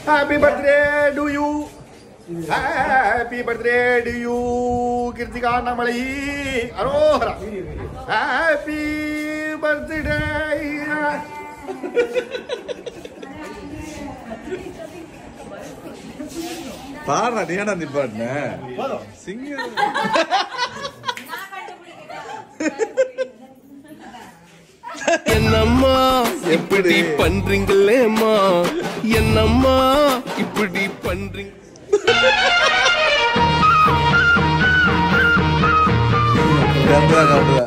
happy birthday to you happy birthday to you Krithika நம்மளை அரோஹரா happy birthday பாடுறா நீ ஏன்டா நிப்பாட்டின சிங்கர் என்னம்மா இப்படி பண்றீங்களேம்மா என்னம்மா இப்படி பண்றீங்க கம்பா கம்பா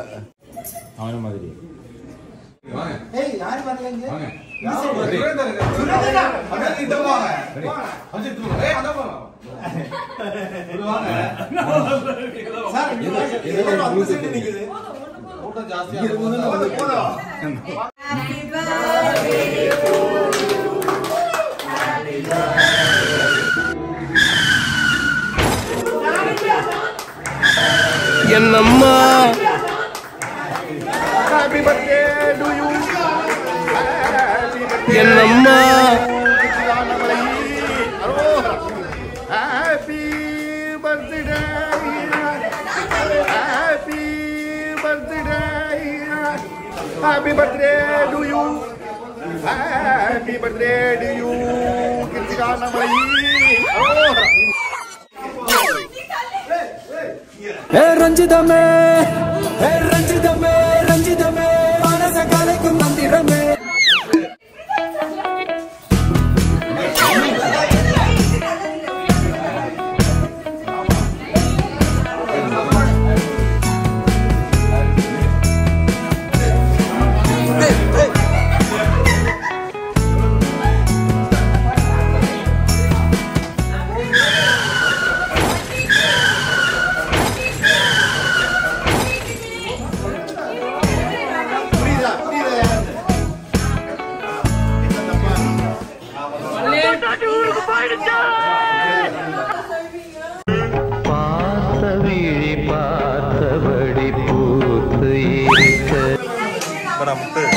என்னம்மா happy birthday to you happy birthday என்னம்மா கிருத்திகா நம்மளை அரோஹரா happy birthday happy birthday happy birthday to you happy birthday to you Krithika நம்மளை அரோஹரா ஏ ரஞ்சிதமே ஏ ரஞ்சிதமே ரஞ்சிதமே மனச கலைக்கும் மந்திரமே புரியுதா புரியுதா பார்த்த விழி பார்த்தபடி பூத்து இருக்க முட்டு